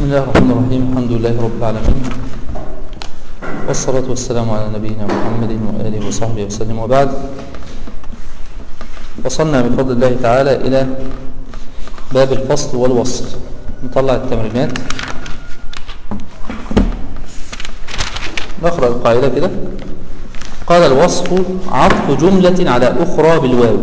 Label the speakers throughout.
Speaker 1: بسم الله الرحمن الرحيم الحمد لله رب العالمين والصلاة والسلام على نبينا محمد وآله وصحبه وسلم وبعد وصلنا بفضل الله تعالى إلى باب الفصل والوصل نطلع التمرينات نقرأ القاعدة كده قال الوصف عطف جملة على أخرى بالواو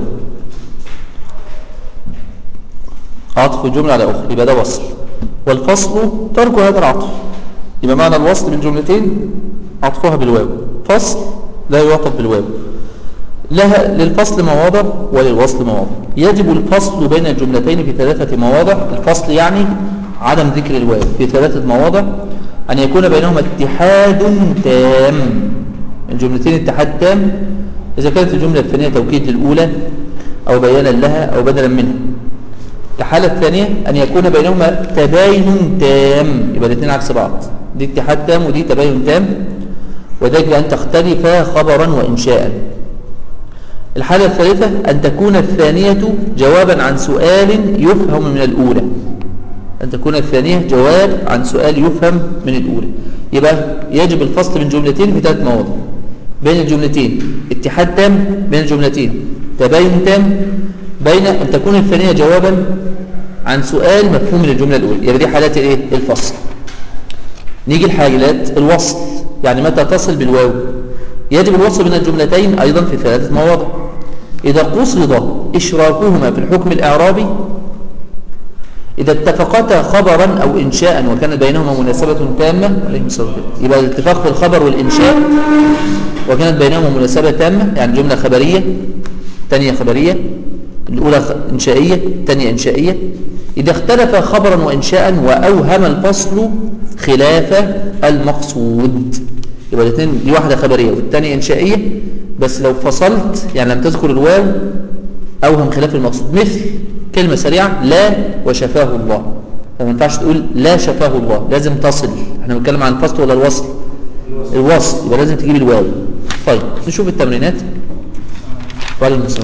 Speaker 1: عطف جملة على أخرى يبقى ده وصل والفصل ترك هذا العطف يبقى معنى الوصل من جملتين عطفها بالواو فصل لا يعطف بالواو لها للفصل مواضع وللوصل مواضع يجب الفصل بين الجملتين في ثلاثة مواضع الفصل يعني عدم ذكر الواو في ثلاثة مواضع أن يكون بينهما اتحاد تام الجملتين اتحاد تام إذا كانت الجملة الثانية توكيد للأولى أو بيانا لها أو بدلا منها الحالة الثانية أن يكون بينهما تباين تام يبقى الاثنين عكس بعض دي اتحاد تام ودي تباين تام وذلك بأن تختلفا خبرا وإنشاء الحالة الثالثة أن تكون الثانية جوابا عن سؤال يفهم من الأولى أن تكون الثانية جواب عن سؤال يفهم من الأولى يبقى يجب الفصل من جملتين في ثلاث مواضع بين الجملتين اتحاد تام بين الجملتين تباين تام بين أن تكون الثانية جوابا عن سؤال مفهوم من الجملة الأولى يبقى دي حالات الايه الفصل نيجي الحالات الوصل يعني متى تصل بالواو يجب الوصل بين الجملتين أيضا في ثلاثة مواضع إذا قصد إشراكهما في الحكم الإعرابي إذا اتفقتا خبرا أو إنشاء وكانت بينهما مناسبة تامة عليه الصلاة يبقى الاتفاق في الخبر والإنشاء وكانت بينهما مناسبة تامة يعني جملة خبرية ثانية خبرية الأولى إنشائية الثانية إنشائية إذا اختلف خبرا وإنشاء وأوهم الفصل خلاف المقصود يبقى الاثنين دي واحدة خبرية والثانية إنشائية بس لو فصلت يعني لم تذكر الواو أوهم خلاف المقصود مثل كلمة سريعة لا وشفاه الله فما ينفعش تقول لا شفاه الله لازم تصل احنا بنتكلم عن الفصل ولا الوصل الوصل يبقى لازم تجيب الواو طيب نشوف التمرينات وعلى المسلمين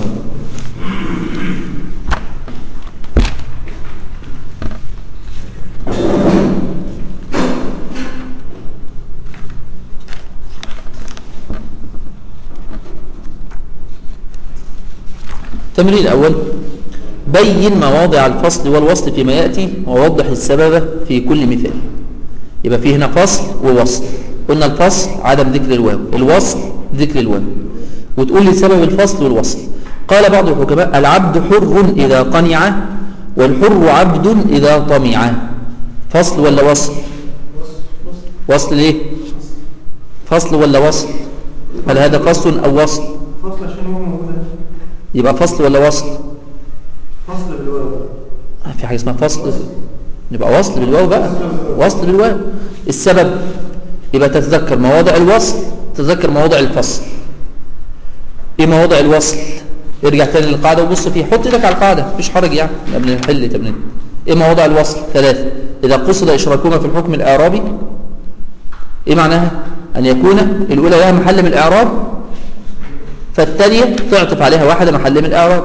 Speaker 1: التمرين الأول بين مواضع الفصل والوصل فيما يأتي ووضح السبب في كل مثال يبقى في هنا فصل ووصل قلنا الفصل عدم ذكر الواو الوصل ذكر الواو وتقول لي سبب الفصل والوصل قال بعض الحكماء العبد حر إذا قنع والحر عبد إذا طمع فصل ولا وصل وصل ليه فصل ولا وصل هل هذا فصل أو وصل
Speaker 2: فصل عشان هو موجود
Speaker 1: يبقى فصل ولا وصل
Speaker 2: فصل بالواو
Speaker 1: في حاجة اسمها فصل يبقى وصل بالواو بقى وصل بالواو السبب يبقى تتذكر مواضع الوصل تتذكر مواضع الفصل ايه مواضع الوصل ارجع تاني للقاعدة وبص فيه حط ايدك على القاعدة مفيش حرج يعني قبل نحل تمرين ايه مواضع الوصل ثلاثة اذا قصد اشراكهما في الحكم الاعرابي ايه معناها ان يكون الاولى لها محل من الاعراب فالثانية تعطف عليها واحدة محل من الاعراب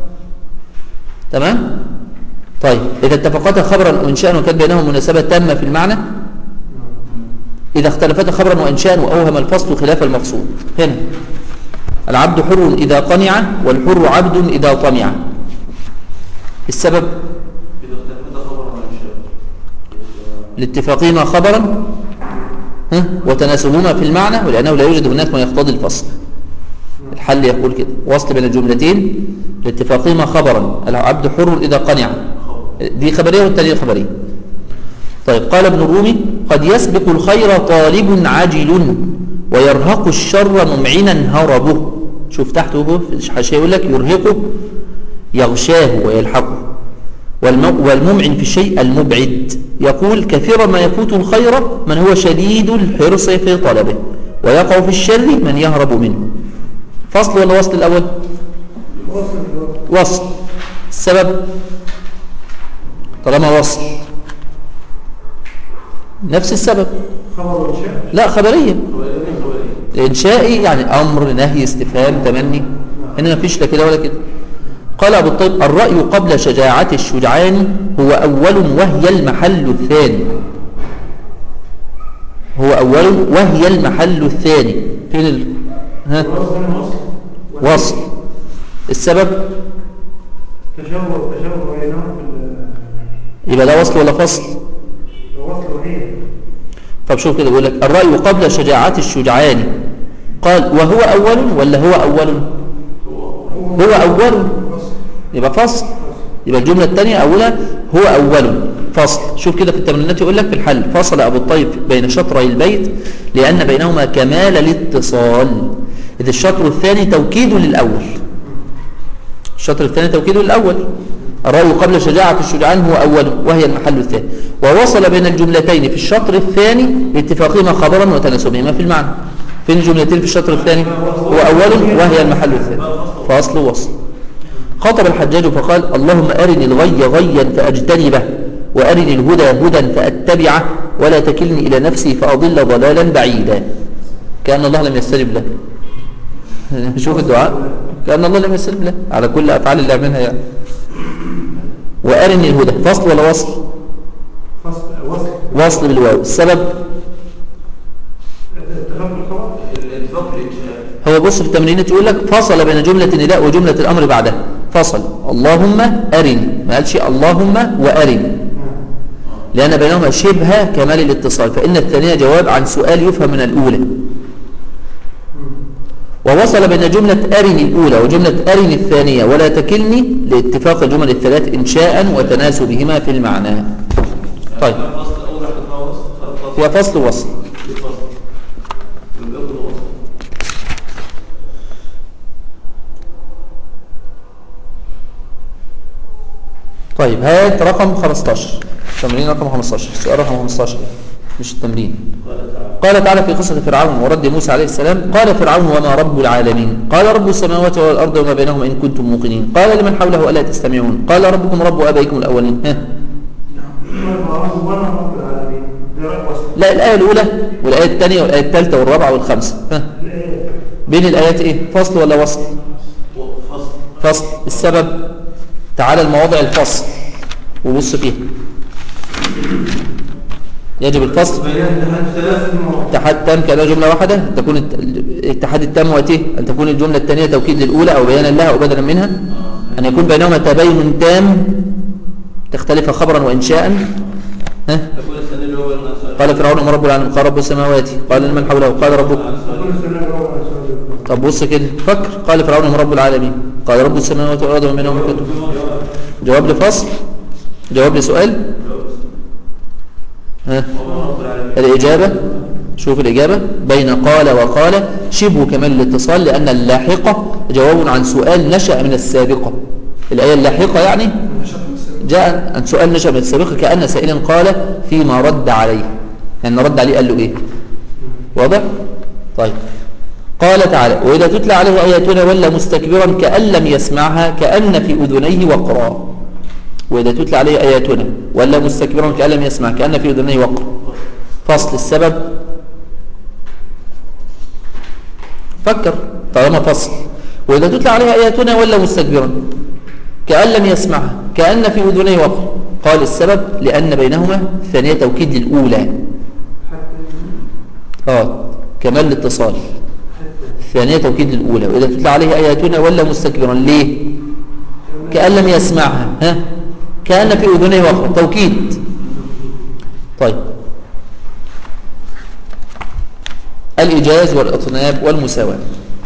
Speaker 1: تمام طيب إذا اتفقتا خبرا وإنشاء وكان بينهم مناسبة تامة في المعنى إذا اختلفتا خبرا وإنشاء وأوهم الفصل خلاف المقصود هنا العبد حر إذا قنع والحر عبد إذا طمع السبب
Speaker 2: إذا اختلفت خبر عن الشيء
Speaker 1: لاتفاقهما خبرا ها؟ وتناسبهما في المعنى ولأنه لا يوجد هناك ما يقتضي الفصل الحل يقول كده وصل بين الجملتين لاتفاقهما خبرا العبد حر إذا قنع دي خبرية والتانية خبرية طيب قال ابن الرومي قد يسبق الخير طالب عاجل ويرهق الشر ممعنا هربه شوف تحته هو في الحاشية يقول لك يرهقه يغشاه ويلحقه والم- والممعن في الشيء المبعد يقول كثيرا ما يفوت الخير من هو شديد الحرص في طلبه ويقع في الشر من يهرب منه فصل ولا وصل الأول
Speaker 2: وصل بالواو
Speaker 1: وصل السبب طالما وصل نفس السبب
Speaker 2: خبر وإنشاء
Speaker 1: لا خبرية
Speaker 2: خبرية خبرية
Speaker 1: إنشائي يعني أمر نهي استفهام تمني هنا مفيش لا كده ولا كده قال أبو الطيب الرأي قبل شجاعة الشجعان هو أول وهي المحل الثاني هو أول وهي المحل الثاني فين ال... ها
Speaker 2: الوصل من وصل
Speaker 1: وصل السبب
Speaker 2: تشابه تشابه بينهم في
Speaker 1: يبقى ده وصل ولا فصل
Speaker 2: الوصل وهي
Speaker 1: طب شوف كده بيقول لك الرأي قبل شجاعة الشجعان قال وهو أول ولا هو أول هو أول يبقى فصل يبقى الجملة الثانية أولها هو أول فصل شوف كده في التمرينات يقول لك في الحل فصل أبو الطيب بين شطري البيت لأن بينهما كمال الاتصال إذ الشطر الثاني توكيد للأول الشطر الثاني توكيد للأول الرأي قبل شجاعة الشجعان هو أول وهي المحل الثاني ووصل بين الجملتين في الشطر الثاني باتفاقهما خبرا وتناسبهما في المعنى فين الجملتين في الشطر الثاني هو أول وهي المحل الثاني فأصل وصل خاطب الحجاج فقال اللهم أرني الغي غيا فأجتنبه وأرني الهدى هدى فأتبعه ولا تكلني إلى نفسي فأضل ضلالا بعيدا كأن الله لم يستجب له شوف الدعاء كأن الله لم يستجب له على كل أفعال اللي عملها يعني وأرني الهدى فصل ولا وصل
Speaker 2: فصل وصل
Speaker 1: وصل بالواو السبب
Speaker 2: اتفاق الخبر
Speaker 3: الاتفاق الإنشاء
Speaker 1: هو بص في التمرين يقول لك فصل بين جملة النداء وجملة الأمر بعدها فصل اللهم أرني ما قالش اللهم وأرني لأن بينهما شبه كمال الاتصال فإن الثانية جواب عن سؤال يفهم من الأولى ووصل بين جملة أرني الأولى وجملة أرني الثانية ولا تكلني لاتفاق الجمل الثلاث إنشاء وتناسبهما في المعنى طيب
Speaker 3: فصل أول واحد اسمها وصل فصل
Speaker 1: هي فصل وصل
Speaker 3: في فصل يبقى كله وصل
Speaker 1: طيب هات رقم 15 تمرين رقم 15 السؤال رقم 15 مش التمرين قال تعالى في قصة فرعون ورد موسى عليه السلام قال فرعون وما رب العالمين قال رب السماوات والأرض وما بينهما إن كنتم موقنين قال لمن حوله ألا تستمعون قال ربكم رب أبيكم الأولين ها
Speaker 2: وانا رب العالمين ده رب وصل
Speaker 1: لا الآية الأولى والآية الثانية والآية الثالثة والرابعة والخامسة ها
Speaker 2: الآية
Speaker 1: بين الآيات إيه فصل ولا وصل
Speaker 3: فصل
Speaker 1: فصل السبب تعالى المواضع الفصل وبص فيها يجب الفصل
Speaker 2: بيان ثلاث مواضع
Speaker 1: اتحاد تام كأنها جملة واحدة تكون الت- الاتحاد التام وقته أن تكون الجملة الثانية توكيد للأولى أو بيانا لها أو بدلا منها أن يكون بينهما تباين تام تختلف خبرا وإنشاء ها؟
Speaker 3: تقول السنة اللي هو الناس
Speaker 1: قال فرعون ما رب العالمين قال رب السماوات قال لمن حوله قال ربكم
Speaker 2: كل سنة الأول على سؤال
Speaker 1: طب بص كده فكر قال فرعون ما رب العالمين قال رب السماوات والأرض وما بينهما كنتم جواب لفصل جواب لسؤال ها
Speaker 3: رب العالمين
Speaker 1: الإجابة شوف الإجابة بين قال وقال شبه كمال الاتصال لأن اللاحقة جواب عن سؤال نشأ من السابقة الآية اللاحقة يعني جاء عن سؤال نشأ من السابقة كأن سائلا قال فيما رد عليه يعني رد عليه قال له إيه واضح طيب قال تعالى وإذا تتلى عليه آياتنا ولا مستكبرا كأن لم يسمعها كأن في أذنيه وقرا وإذا تتلى عليه آياتنا ولا مستكبرا كأن لم يسمع كأن في أذنيه وقرا فصل السبب فكر طالما فصل وإذا تتلى عليه آياتنا ولا مستكبرا كأن لم يسمعها كأن في أذنيه وقر قال السبب لأن بينهما ثانية توكيد للأولى آه كمال الاتصال ثانية توكيد للأولى وإذا تتلى عليه آياتنا ولا مستكبرا ليه كأن لم يسمعها ها كأن في أذنيه وقر توكيد طيب الإجاز والإطناب والمساواة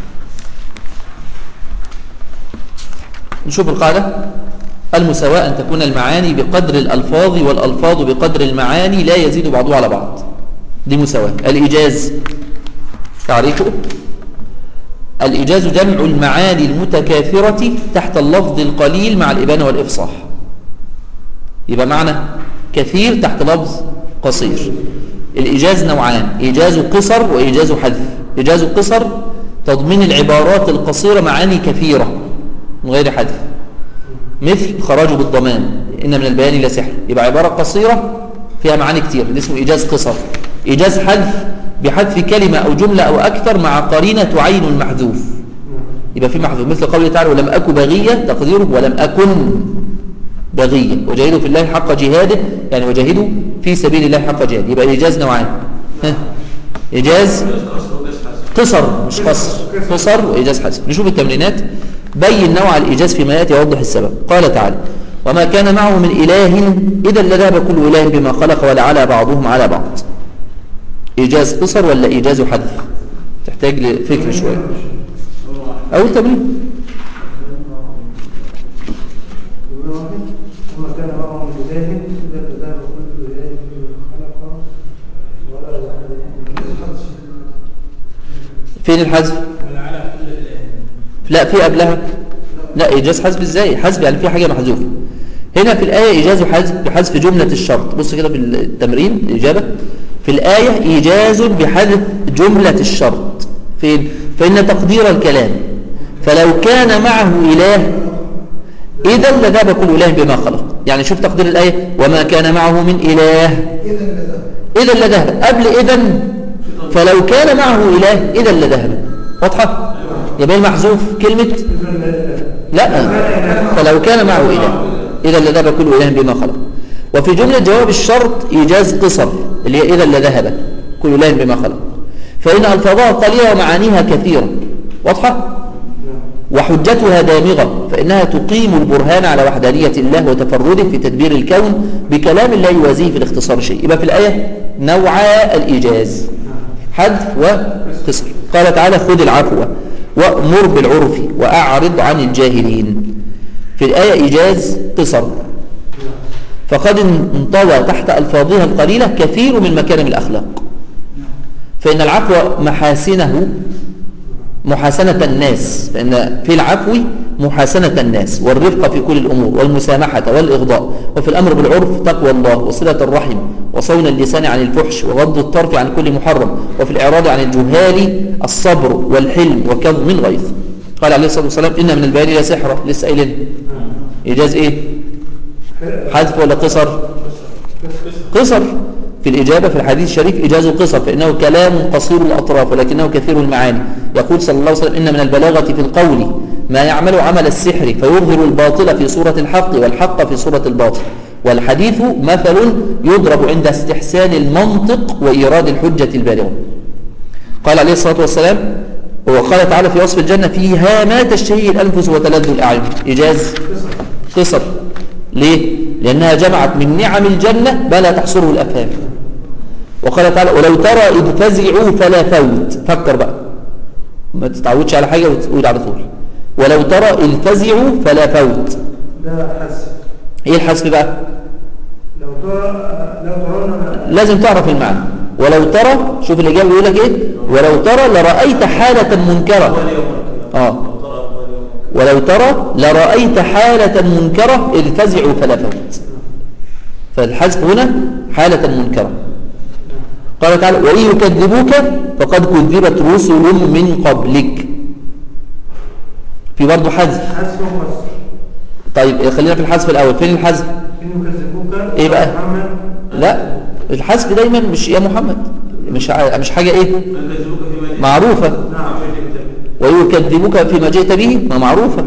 Speaker 1: نشوف القاعدة المساواة أن تكون المعاني بقدر الألفاظ والألفاظ بقدر المعاني لا يزيد بعضها على بعض دي مساواة الإجاز تعريفه الإجاز جمع المعاني المتكاثرة تحت اللفظ القليل مع الإبانة والإفصاح يبقى معنى كثير تحت لفظ قصير الإيجاز نوعان إيجاز قصر وإيجاز حذف إيجاز قصر تضمين العبارات القصيرة معاني كثيرة من غير حذف مثل خراج بالضمان إن من البيان لا سحر يبقى عبارة قصيرة فيها معاني كتير ده اسمه إيجاز قصر إيجاز حذف بحذف كلمة أو جملة أو أكثر مع قرينة تعين المحذوف يبقى في محذوف مثل قوله تعالى ولم أكن بغية تقديره ولم أكن بغيا وجاهدوا في الله حق جهاده يعني وجاهدوا في سبيل الله حق جهاده يبقى الإيجاز نوعان ها إيجاز
Speaker 3: قصر وجاز حسن
Speaker 1: قصر مش قصر قصر وإيجاز حسن نشوف التمرينات بين نوع الإيجاز فيما يأتي يوضح السبب قال تعالى وما كان معه من إله إذا لذهب كل إله بما خلق ولا على بعضهم على بعض إيجاز قصر ولا إيجاز حذف تحتاج لفكر شوية أول تمرين
Speaker 2: وما كان معه من إله إذا تذهب كل إله ممن خلق ولا يعلم
Speaker 1: فين الحذف
Speaker 2: ولا على كل إله
Speaker 1: لا في قبلها لا إيجاز حذف إزاي حذف يعني في حاجة محذوفة هنا في الآية إيجاز حذف بحذف جملة الشرط بص كده في التمرين الإجابة في الآية إيجاز بحذف جملة الشرط فين فإن تقدير الكلام فلو كان معه إله إذا لذهب كل إله بما خلق يعني شوف تقدير الآية وما كان معه من إله إذا لذهب قبل إذا فلو كان معه إله إذا لذهب واضحة يبقى المحذوف كلمة لا فلو كان معه إله إذا لذهب كل إله بما خلق وفي جملة جواب الشرط إيجاز قصر اللي هي إذا لذهب كل إله بما خلق فإن ألفاظها قليلة ومعانيها كثيرة واضحة وحجتها دامغة فإنها تقيم البرهان على وحدانية الله وتفرده في تدبير الكون بكلام لا يوازيه في الاختصار شيء يبقى في الآية نوعا الإيجاز حذف وقصر قال تعالى خذ العفو وأمر بالعرف وأعرض عن الجاهلين في الآية إيجاز قصر فقد انطوى تحت ألفاظها القليلة كثير من مكارم الأخلاق فإن العفو محاسنه محاسنة الناس فإن في العفو محاسنة الناس والرفق في كل الأمور والمسامحة والإغضاء وفي الأمر بالعرف تقوى الله وصلة الرحم وصون اللسان عن الفحش وغض الطرف عن كل محرم وفي الإعراض عن الجهال الصبر والحلم وكظم الغيظ قال عليه الصلاة والسلام إن من البيان لا سحرة لسه قايلين إيجاز إيه حذف ولا قصر قصر في الإجابة في الحديث الشريف إجاز القصر فإنه كلام قصير الأطراف ولكنه كثير المعاني يقول صلى الله عليه وسلم إن من البلاغة في القول ما يعمل عمل السحر فيظهر الباطل في صورة الحق والحق في صورة الباطل والحديث مثل يضرب عند استحسان المنطق وإيراد الحجة البالغة قال عليه الصلاة والسلام وقال تعالى في وصف الجنة فيها ما تشتهي الأنفس وتلذ الأعين إجاز قصر ليه؟ لأنها جمعت من نعم الجنة ما لا تحصره الأفهام وقال تعالى ولو ترى إذ فزعوا فلا فوت فكر بقى ما تتعودش على حاجة وتقول على طول ولو ترى إذ فزعوا فلا فوت
Speaker 2: ده حذف
Speaker 1: إيه الحذف بقى
Speaker 2: لو ترى لو ترون
Speaker 1: لازم تعرف المعنى ولو ترى شوف الإجابة بيقول لك إيه ولو ترى لرأيت حالة منكرة آه ولو ترى لرأيت حالة منكرة إذ فزعوا فلا فوت فالحذف هنا حالة منكرة قال تعالى وإن يكذبوك فقد كذبت رسل من قبلك في برضه حذف
Speaker 2: حذف وقصر
Speaker 1: طيب خلينا في الحذف الأول فين الحذف
Speaker 2: إن يكذبوك
Speaker 1: إيه بقى؟
Speaker 2: محمد
Speaker 1: لا الحذف دايما مش يا محمد مش ع- مش حاجة إيه
Speaker 3: من كذبوك فيما جئت
Speaker 1: معروفة
Speaker 3: نعم
Speaker 1: ويكذبوك فيما جئت به ما معروفة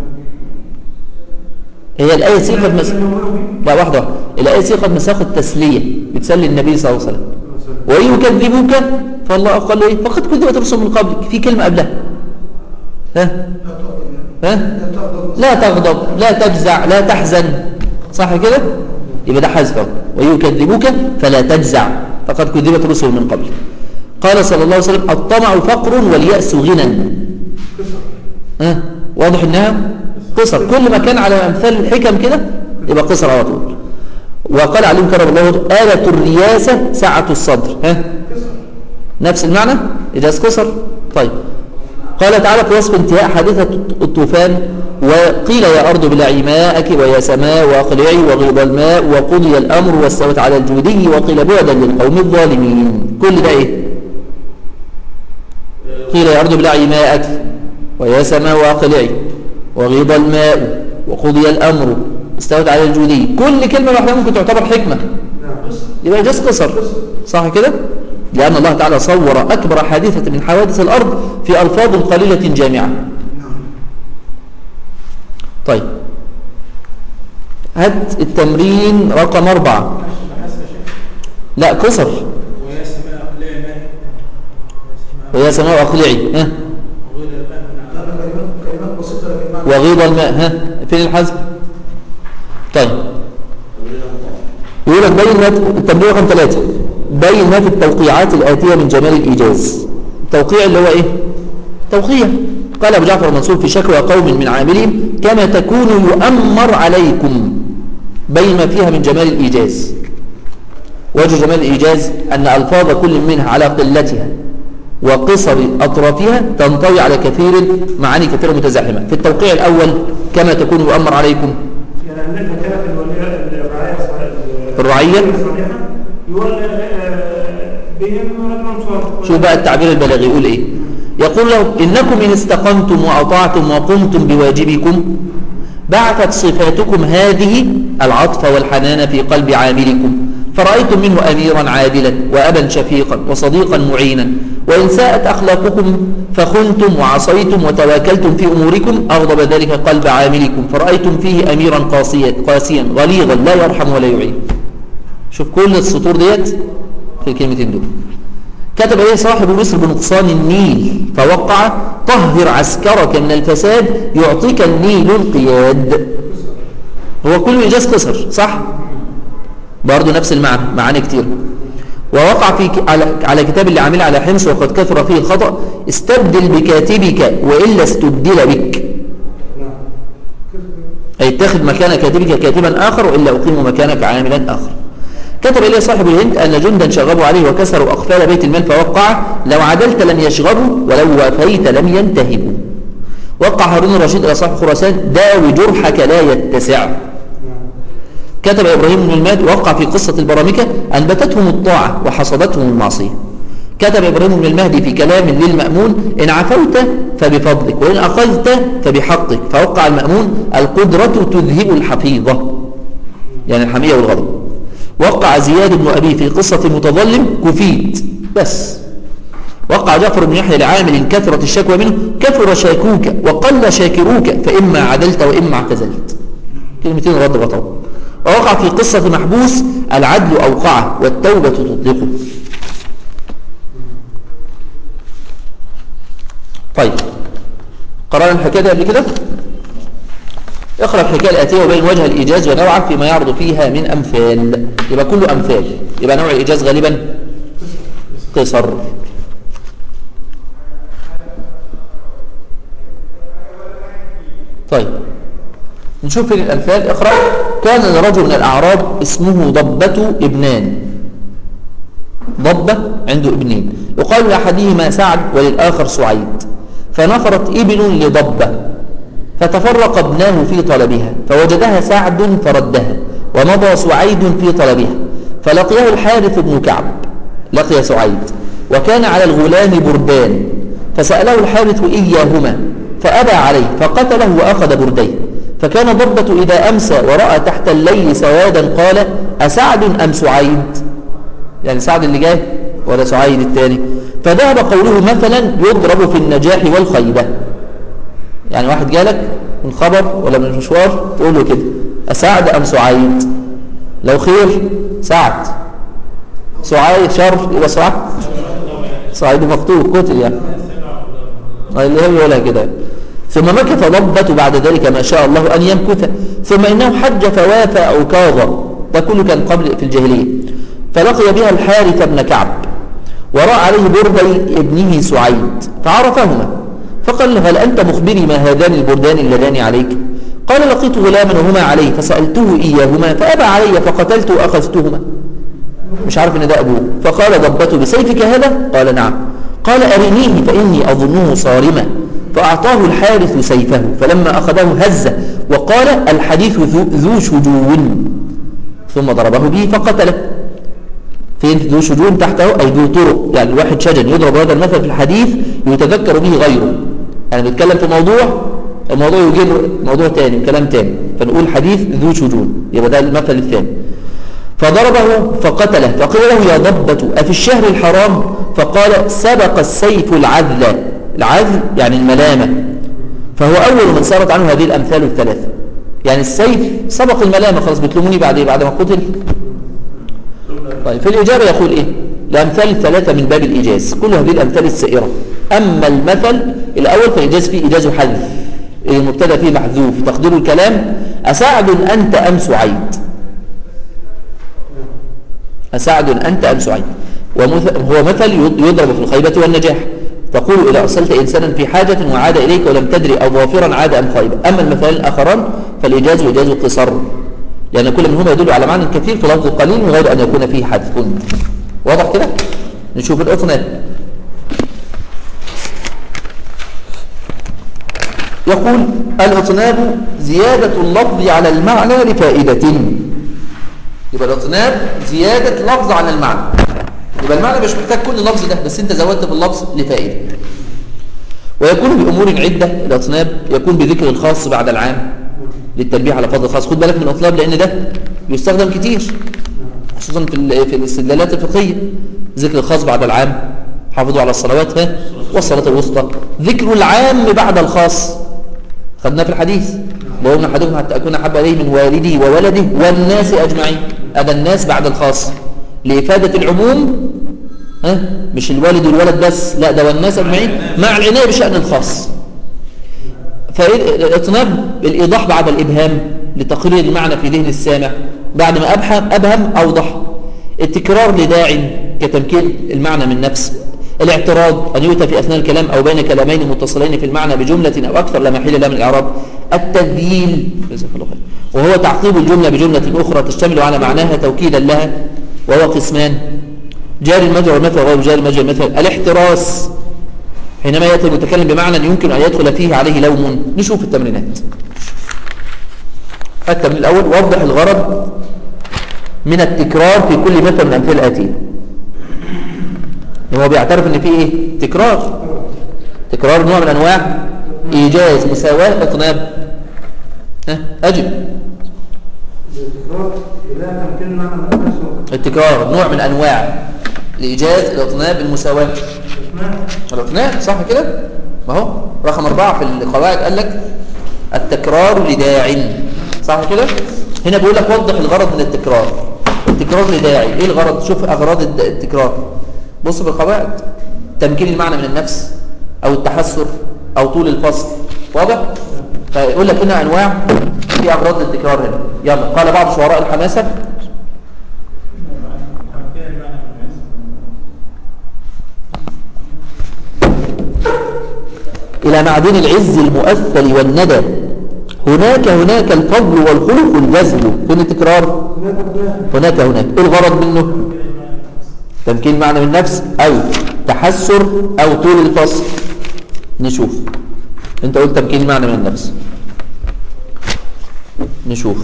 Speaker 1: هي الآية صيغة مس... لا واحدة واحدة. الآية صيغة مساق التسلية بتسلي النبي صلى الله عليه وسلم وإن يكذبوك فالله قال إيه فقد كذبت رسل من قبلك في كلمة قبلها ها ها لا تغضب لا تجزع لا تحزن صح كده يبقى ده حذف أهو. ويكذبوك فلا تجزع فقد كذبت رسل من قبلك قال صلى الله عليه وسلم الطمع فقر واليأس غنى ها واضح انها قصر كل ما كان على امثال الحكم كده يبقى قصر على طول وقال عليهم كرم الله وجهه آلة الرياسة سعة الصدر ها نفس المعنى إجاز قصر طيب قال تعالى في وصف انتهاء حادثة الطوفان وقيل يا أرض بلعي ماءك ويا سماء وأقلعي وغيض الماء وقضي الأمر واستوت على الجودي وقيل بعدا للقوم الظالمين كل ده إيه قيل يا أرض بلعي ماءك ويا سماء وأقلعي وغيض الماء وقضي الأمر استوت على الجودي كل كلمة واحدة ممكن تعتبر حكمة يبقى إجاز قصر صح كده لأن الله تعالى صور أكبر حادثة من حوادث الأرض في ألفاظ قليلة جامعة طيب هات التمرين رقم أربعة لا قصر
Speaker 2: ويا سماء أقلعي ماء
Speaker 1: ويا سماء أقلعي ها
Speaker 2: لا كلمات كلمات بسيطة لكن معنى
Speaker 1: وغيض الماء ها فين الحذف طيب يقول لك بين التنبيه رقم ثلاثة بين في التوقيعات الآتية من جمال الإيجاز التوقيع اللي هو إيه توقيع قال أبو جعفر المنصور في شكوى قوم من عاملهم كما تكون يؤمر عليكم بين ما فيها من جمال الإيجاز وجه جمال الإيجاز أن ألفاظ كل منها على قلتها وقصر أطرافها تنطوي على كثير معاني كثيرة متزاحمة في التوقيع الأول كما تكون يؤمر عليكم
Speaker 4: يعني عندنا كده في الولية الرعاية الصحيحة
Speaker 1: الرعية؟
Speaker 4: الصحيحة يولى آه، بهم رجل صالح
Speaker 1: شوف بقى التعبير البلاغي يقول ايه يقول له انكم ان استقمتم واطعتم وقمتم بواجبكم بعثت صفاتكم هذه العطف والحنان في قلب عاملكم فرأيتم منه أميرا عادلا وأبا شفيقا وصديقا معينا وإن ساءت أخلاقكم فخنتم وعصيتم وتواكلتم في أموركم أغضب ذلك قلب عاملكم فرأيتم فيه أميرا قاسيا, قاسيا غليظا لا يرحم ولا يعين شوف كل السطور ديت في الكلمتين دول كتب إليه صاحب مصر بنقصان النيل فوقع طهر عسكرك من الفساد يعطيك النيل القياد هو كل إيجاز قصر صح؟ برضه نفس المعنى معاني كتير ووقع في ك- على, على كتاب اللي عامل على حمص وقد كثر فيه الخطأ استبدل بكاتبك وإلا استبدل بك
Speaker 2: نعم
Speaker 1: أي اتخذ مكان كاتبك كاتبا آخر وإلا أقيم مكانك عاملا آخر كتب إليه صاحب الهند أن جندا شغبوا عليه وكسروا أقفال بيت المال فوقع لو عدلت لم يشغبوا ولو وفيت لم ينتهبوا وقع هارون الرشيد إلى صاحب خراسان داوي جرحك لا يتسع
Speaker 2: نعم
Speaker 1: كتب إبراهيم بن الماد وقع في قصة البرامكة أنبتتهم الطاعة وحصدتهم المعصية كتب إبراهيم بن المهدي في كلام للمأمون إن عفوت فبفضلك وإن أخذت فبحقك فوقع المأمون القدرة تذهب الحفيظة يعني الحمية والغضب وقع زياد بن أبي في قصة المتظلم كفيت بس وقع جعفر بن يحيى لعامل كثرت الشكوى منه كثر شاكوك وقل شاكروك فإما عدلت وإما اعتزلت كلمتين رد غطاء ووقع في قصة محبوس العدل أوقعه والتوبة تطلقه طيب قرأنا الحكاية دي قبل كده اقرأ الحكاية الآتية وبين وجه الإيجاز ونوعه فيما يعرض فيها من أمثال يبقى كله أمثال يبقى نوع الإيجاز غالبا قصر طيب نشوف فين الأمثال اقرأ كان لرجل من الأعراب اسمه ضبة ابنان ضبة عنده ابنين يقال لأحدهما سعد وللآخر سعيد فنفرت ابن لضبة فتفرق ابناه في طلبها فوجدها سعد فردها ومضى سعيد في طلبها فلقيه الحارث بن كعب لقي سعيد وكان على الغلام بردان فسأله الحارث إياهما فأبى عليه فقتله وأخذ برديه فكان ضبة إذا أمسى ورأى تحت الليل سوادا قال أسعد أم سعيد يعني سعد اللي جاي ولا سعيد الثاني فذهب قوله مثلا يضرب في النجاح والخيبة يعني واحد جالك من خبر ولا من مشوار تقول له كده أسعد أم سعيد لو خير سعد سعيد شر يبقى سعد سعيد مقتول قتل يعني اللي هو يقولها كده ثم مكث ضبة بعد ذلك ما شاء الله أن يمكث ثم إنه حج فوافى أو كاظ ده كله كان قبل في الجاهلية فلقي بها الحارث بن كعب ورأى عليه بردي ابنه سعيد فعرفهما فقال له هل أنت مخبري ما هذان البردان اللذان عليك قال لقيت غلاما وهما عليه فسألته إياهما فأبى علي فقتلت وأخذتهما مش عارف ان ده أبوه فقال ضبته بسيفك هذا قال نعم قال أرنيه فإني أظنه صارما فأعطاه الحارث سيفه فلما أخذه هزه وقال الحديث ذو, ذو شجو ثم ضربه به فقتله فين ذو شجون تحته أي ذو طرق يعني الواحد شجن يضرب هذا المثل في الحديث يتذكر به غيره يعني بيتكلم في موضوع الموضوع يجيب موضوع تاني كلام تاني فنقول حديث ذو شجون يبقى ده المثل الثاني فضربه فقتله فقيل له يا ضبة أفي الشهر الحرام فقال سبق السيف العذل العذل يعني الملامة فهو أول من صارت عنه هذه الأمثال الثلاثة يعني السيف سبق الملامة خلاص بتلوموني بعد إيه بعد ما قتل طيب في الإجابة يقول إيه الأمثال الثلاثة من باب الإيجاز كل هذه الأمثال السائرة أما المثل الأول فالإيجاز فيه إيجاز حذف المبتدا فيه محذوف تقدير الكلام أسعد أنت أم سعيد أسعد أنت أم سعيد ومث- هو مثل يضرب في الخيبة والنجاح تقول إذا أرسلت إنسانا في حاجة وعاد إليك ولم تدري أو ظافرا عاد أم خائبا أما المثلان الآخران فالإيجاز وإيجاز القصر لأن كل منهما يدل على معنى كثير في لفظ قليل من غير أن يكون فيه حذف واضح كده؟ نشوف الأطناب يقول الأطناب زيادة اللفظ على المعنى لفائدة يبقى الأطناب زيادة لفظ على المعنى يبقى المعنى مش محتاج كل لفظ ده بس انت زودت باللفظ لفائدة ويكون بأمور عدة الأطناب يكون بذكر الخاص بعد العام للتنبيه على فضل الخاص خد بالك من الأطناب لأن ده يستخدم كتير خصوصا في ال- في الاستدلالات الفقهية ذكر الخاص بعد العام حافظوا على الصلوات ها والصلاة الوسطى ذكر العام بعد الخاص خدناه في الحديث وهم أحدكم حتى أكون أحب إليه من والدي وولده والناس أجمعين هذا الناس بعد الخاص لإفادة العموم ها مش الوالد والولد بس لا ده والناس أجمعين مع العناية بشأن الخاص فالإطناب الإيضاح بعد الإبهام لتقرير المعنى في ذهن السامع بعد ما أبهم, أبهم أوضح التكرار لداع كتمكين المعنى من نفس الاعتراض أن يؤتى في أثناء الكلام أو بين كلامين متصلين في المعنى بجملة أو أكثر لا محل له من الإعراب التذييل جزاك الله خير وهو تعقيب الجملة بجملة أخرى تشتمل على معناها توكيدا لها وهو قسمان جاري المجرى والمثل وغير جاري المجرى والمثل الاحتراس حينما يأتي المتكلم بمعنى يمكن أن يدخل فيه عليه لوم نشوف التمرينات التمرين الأول وضح الغرض من التكرار في كل مثل من الأمثلة الآتية هو بيعترف ان في ايه تكرار تكرار نوع من انواع ايجاز مساواه اطناب ها اجب
Speaker 2: التكرار لا تمكن معنى مؤنث
Speaker 1: التكرار نوع من انواع لايجاز الاطناب المساواه
Speaker 2: اسمها
Speaker 1: الاطناب صح كده ما هو رقم أربعة في القواعد قال لك التكرار لداع صح كده هنا بيقول لك وضح الغرض من التكرار التكرار لداعي ايه الغرض شوف اغراض الد- التكرار بص في القواعد تمكين المعنى من النفس او التحسر او طول الفصل واضح فيقول لك هنا انواع في اغراض التكرار هنا يلا قال بعض شعراء الحماسه إلى معدن العز المؤثل والندى هناك هناك الفضل والخلق الجزل فين التكرار هناك هناك ايه الغرض منه تمكين معنى من النفس او تحسر او طول الفصل نشوف انت قلت تمكين معنى من النفس نشوف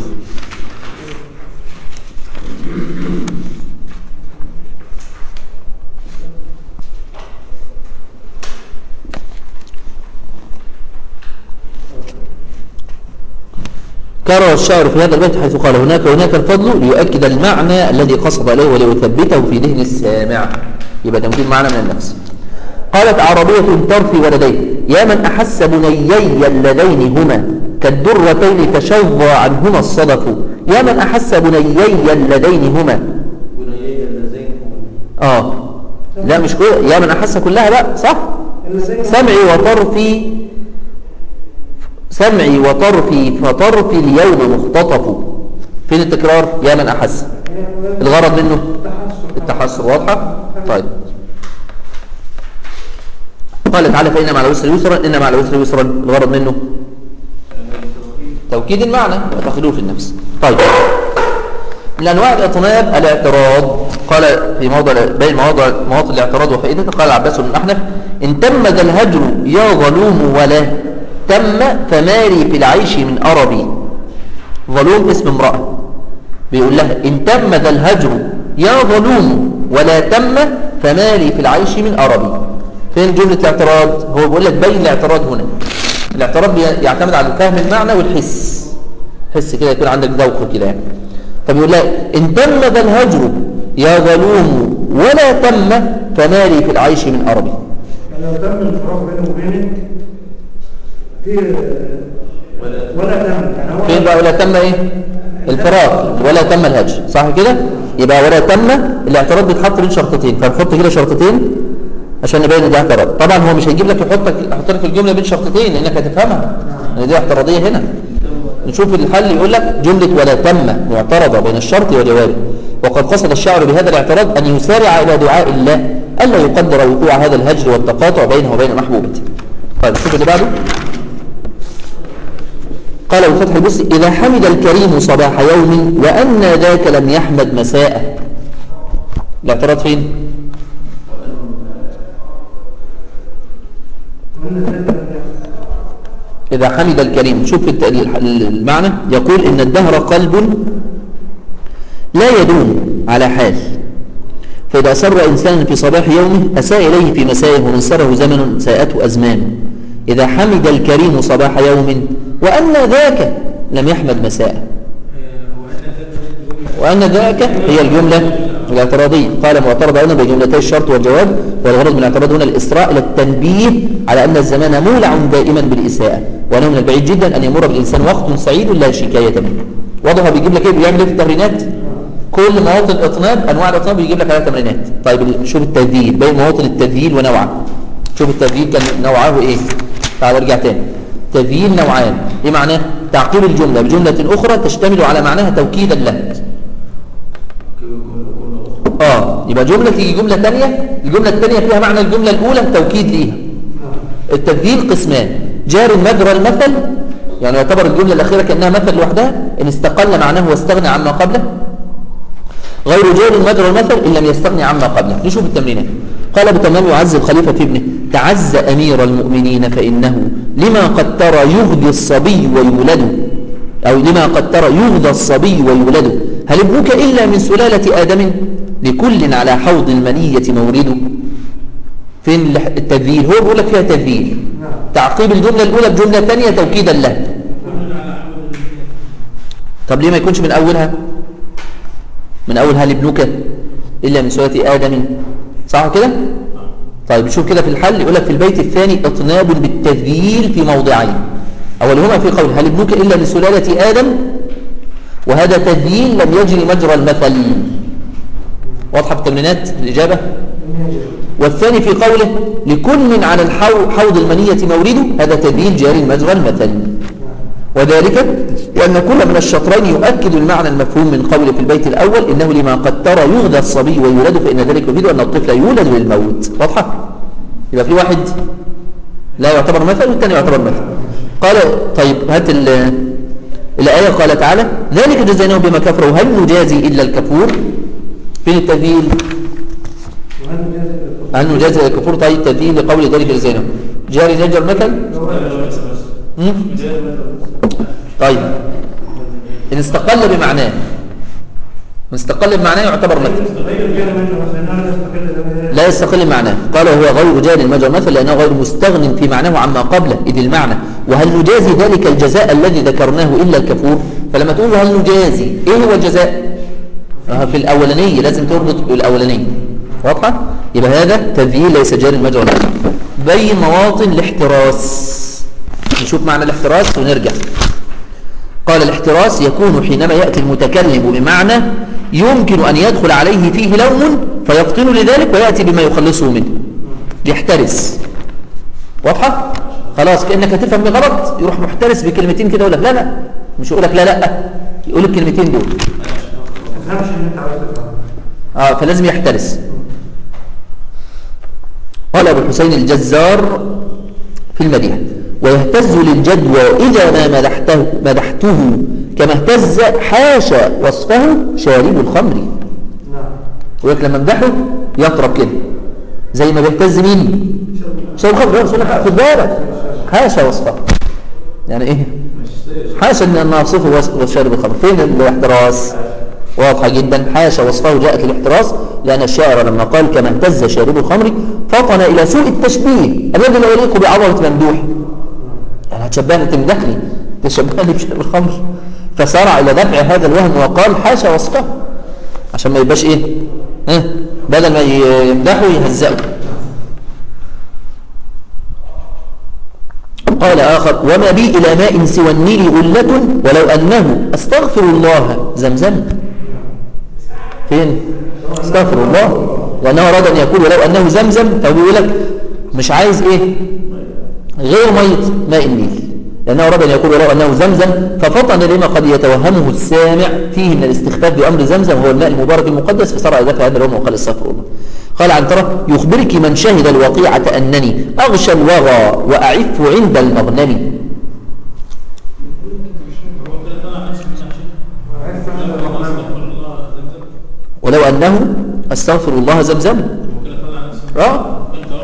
Speaker 1: كرر الشاعر في هذا البيت حيث قال هناك هناك الفضل ليؤكد المعنى الذي قصد إليه وليثبته في ذهن السامع يبقى تمكين معنى من النفس قالت عربية ترفي ولديه يا من أحس بنيي اللذين هما كالدرتين تشظى عنهما الصدف يا من أحس بنيي اللذين هما
Speaker 3: بنيي اللذين هم
Speaker 1: آه لا مش كل يا من أحس كلها بقى صح سمعي وطرفي سمعي وطرفي فطرفي اليوم مختطف فين التكرار يا من أحس الغرض منه التحسر واضحة طيب قال تعالى فإن مع العسر يسرا إن مع العسر يسرا الغرض منه توكيد المعنى وتخلوف النفس طيب من أنواع الإطناب الاعتراض قال في موضع بين مواضع مواطن الاعتراض وفائدته قال عباس بن أحنف إن تم ذا الهجر يا ظلوم ولا تم فماري في العيش من أربي ظلوم اسم امرأة بيقول لها إن تم ذا الهجر يا ظلوم ولا تم فمالي في العيش من أربي فين جملة الاعتراض هو بيقول لك بين الاعتراض هنا الاعتراض بي- يعتمد على فهم المعنى والحس حس كده يكون عندك ذوق كده يعني فبيقول لها إن تم ذا الهجر يا ظلوم ولا تم فمالي في العيش من أربي
Speaker 4: لو تم الفراق بينه وبينك في ولا تم يعني هو
Speaker 1: فين بقى ولا تم ايه الفراق ولا تم الهجر صح كده يبقى ولا تم الاعتراض بيتحط بين شرطتين فنحط كده شرطتين عشان نبين ان ده اعتراض طبعا هو مش هيجيب لك يحط لك يحط لك الجمله بين شرطتين لانك هتفهمها لان دي اعتراضيه هنا نشوف الحل يقول لك جمله ولا تم معترضه بين الشرط وجوابه وقد قصد الشاعر بهذا الاعتراض ان يسارع الى دعاء الله الا يقدر وقوع هذا الهجر والتقاطع بينه وبين محبوبته طيب شوف اللي بعده قال ابو فتح البصري إذا حمد الكريم صباح يوم وأن ذاك لم يحمد مساء الاعتراض فين؟
Speaker 2: وأن ذلك لم يحصل
Speaker 1: إذا حمد الكريم شوف الت- الح- المعنى يقول إن الدهر قلب لا يدوم على حال فإذا سر إنسان في صباح يومه أساء إليه في مسائه ومن سره زمن ساءته أزمان إذا حمد الكريم صباح يوم وأن ذاك لم يحمد مساء وأن ذاك هي الجملة الاعتراضية قال معترض هنا بجملتي الشرط والجواب والغرض من الاعتراض هنا الإسراء إلى التنبيه على أن الزمان مولع دائما بالإساءة وأنه من البعيد جدا أن يمر بالإنسان وقت سعيد لا شكاية منه واضح هو بيجيب لك إيه بيعمل إيه في التمرينات كل مواطن الإطناب أنواع الإطناب بيجيب لك عليها تمرينات طيب شوف التذييل بين مواطن التذييل ونوعه شوف التذييل كان نوعه إيه تعال ارجع تاني تذييل نوعان إيه معناه تعقيب الجملة بجملة أخرى تشتمل على معناها توكيدا له اه يبقى جملة تيجي جملة تانية الجملة التانية فيها معنى الجملة الأولى توكيد ليها التبديل قسمان جار مجرى المثل يعني يعتبر الجملة الأخيرة كأنها مثل لوحدها إن استقل معناه واستغنى عما قبله غير جار مجرى المثل إن لم يستغني عما قبله نشوف التمرينات قال أبو تمام يعز الخليفة في ابنه تعز أمير المؤمنين فإنه لما قد ترى يغدي الصبي ويولد أو لما قد ترى يغدى الصبي ويولد هل ابنك إلا من سلالة آدم لكل على حوض المنية مورد فين التذييل هو بيقول لك فيها تذييل تعقيب الجملة الأولى بجملة ثانية توكيدا لها طب ليه ما يكونش من أولها من أول هل ابنك إلا من سلالة آدم صح كده طيب شوف كده في الحل يقول لك في البيت الثاني اطناب بالتذييل في موضعين أولهما في قول هل ابنك إلا من سلالة آدم وهذا تذييل لم يجري مجرى المثل واضحة في التمرينات الإجابة والثاني في قوله لكل على الحو- حوض المنية مورده هذا تذييل جاري مجرى المثل وذلك لأن كل من الشطرين يؤكد المعنى المفهوم من قوله في البيت الأول إنه لما قد ترى يغذى الصبي ويولد فإن ذلك يفيد أن الطفل يولد للموت واضحة يبقى في واحد لا يعتبر مثل والثاني يعتبر مثل قال طيب هات ال- الآية قال تعالى ذلك جزيناهم بما كفروا هل نجازي إلا الكفور فين التذييل
Speaker 2: وهل نجازي الكفر؟
Speaker 1: هل نجازي الكفور طيب تذييل لقول ذلك جزيناهم جاري نجر مثل مم؟ طيب إن استقل بمعناه إن استقل بمعناه يعتبر مثل
Speaker 2: غير الجانب منه لأنه لا يستقل ذلك.
Speaker 1: لا يستقل معناه قال هو غير جار مجرى مثل لأنه غير مستغن في معناه عما قبله إذ المعنى وهل نجازي ذلك الجزاء الذي ذكرناه إلا الكفور فلما تقول هل نجازي إيه هو الجزاء آه، في الأولانية لازم تربط بالأولانية واضحة يبقى هذا تذييل ليس جار مجرى مثل بين مواطن الاحتراس نشوف معنى الاحتراس ونرجع قال الاحتراس يكون حينما يأتي المتكلم بمعنى يمكن أن يدخل عليه فيه لوم فيفطن لذلك ويأتي بما يخلصه منه يحترس واضحة؟ خلاص كأنك هتفهم غلط يروح محترس بكلمتين كده يقول لك لا لا مش يقول لك لا لا يقول الكلمتين دول
Speaker 2: ما تفهمش ان انت عاوز تفهم
Speaker 1: اه فلازم يحترس قال ابو الحسين الجزار في المدينة ويهتز للجدوى إذا ما مدحته, مدحته كما اهتز حاشا وصفه شارب الخمر
Speaker 2: نعم
Speaker 1: يقول لك لما امدحه يطرب كده زي ما بيهتز مين شارب الخمر يقول لك خد بالك حاشا وصفه يعني ايه حاشا ان انا اوصفه وصف- وشارب الخمر فين الاحتراس واضحة جدا حاشا وصفه جاءت الاحتراس لأن الشاعر لما قال كما اهتز شارب الخمر فطن إلى سوء التشبيه الذي لا يليق بعظمة ممدوح يعني هتشبهني تمدحني تشبهني بشرب الخمر فسارع إلى دفع هذا الوهم وقال حاشا وصفه عشان ما يبقاش إيه ها بدل ما يمدحه يهزئه قال آخر وما بي إلى ماء سوى النيل غلة ولو أنه أستغفر الله زمزم فين استغفر الله وانه اراد ان يقول ولو انه زمزم فهو بيقول لك مش عايز ايه غير ميه ماء النيل لانه اراد ان يقول ولو انه زمزم ففطن لما قد يتوهمه السامع فيه من الاستخفاف بامر زمزم هو الماء المبارك المقدس فصار ذاك هذا اليوم وقال استغفر الله قال عن ترى يخبرك من شهد الوقيعة أنني أغشى الوغى وأعف عند المغنم
Speaker 2: وعرف هذا الرحمن
Speaker 1: ولو أنه أستغفر الله زمزم اه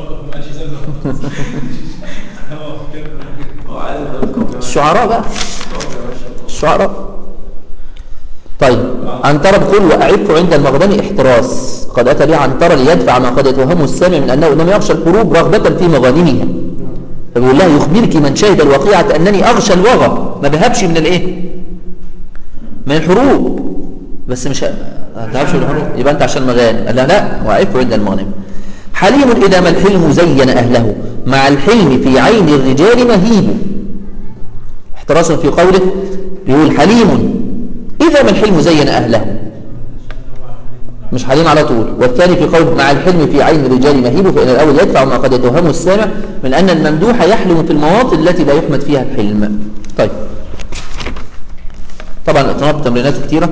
Speaker 3: هو عايز يقول
Speaker 1: الشعراء بقى الشعراء طيب عنترة بيقول وأعف عند المغنم احتراس قد أتى به عنترة ليدفع ما قد يتوهمه السامع من أنه إنما يخشى الحروب رغبة في مغانمها فبيقول لها يخبرك من شهد الوقيعة أنني أغشى الوغى ما بهبش من الإيه من الحروب بس مش ه- ما تعرفش من الحروب يبقى أنت عشان مغانم قال لها لا وأعف عند المغنم حليم إذا ما الحلم زين أهله مع الحلم في عين الرجال مهيب احتراسا في قوله بيقول حليم إذا ما الحلم زين أهله مش حليم على طول والثاني في قول مع الحلم في عين الرجال مهيب فإن الأول يدفع ما قد يتوهمه السامع من أن الممدوح يحلم في المواطن التي لا يحمد فيها الحلم طيب طبعا الاطناب تمرينات كتيرة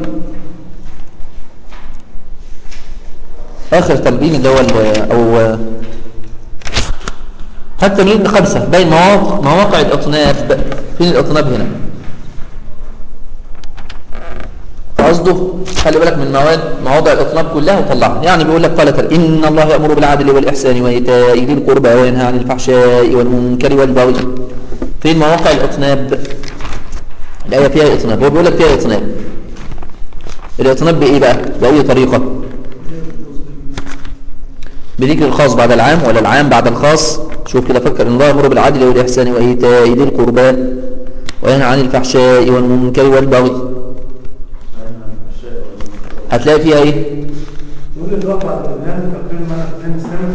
Speaker 1: آخر تمرين اللي هو ال- أو هات تمرين خمسة بين مواقع, مواقع الأطناب فين الأطناب هنا قصده خلي بالك من مواد مواضع الإطناب كلها وطلعها يعني بيقول لك قال تعالى إن الله يأمر بالعدل والإحسان وإيتاء ذي القربى وينهى عن الفحشاء والمنكر والبغي فين مواقع الإطناب الآية فيها إطناب هو بيقول لك فيها إطناب الإطناب بإيه بقى بأي طريقة بذكر الخاص بعد العام ولا العام بعد الخاص شوف كده فكر ان الله يامر بالعدل والاحسان وايتاء ذي القربى وينهى عن الفحشاء والمنكر والبغي هتلاقي فيها ايه
Speaker 2: يقول لك الواقع الإعلان تقريبا ما اثنين سنة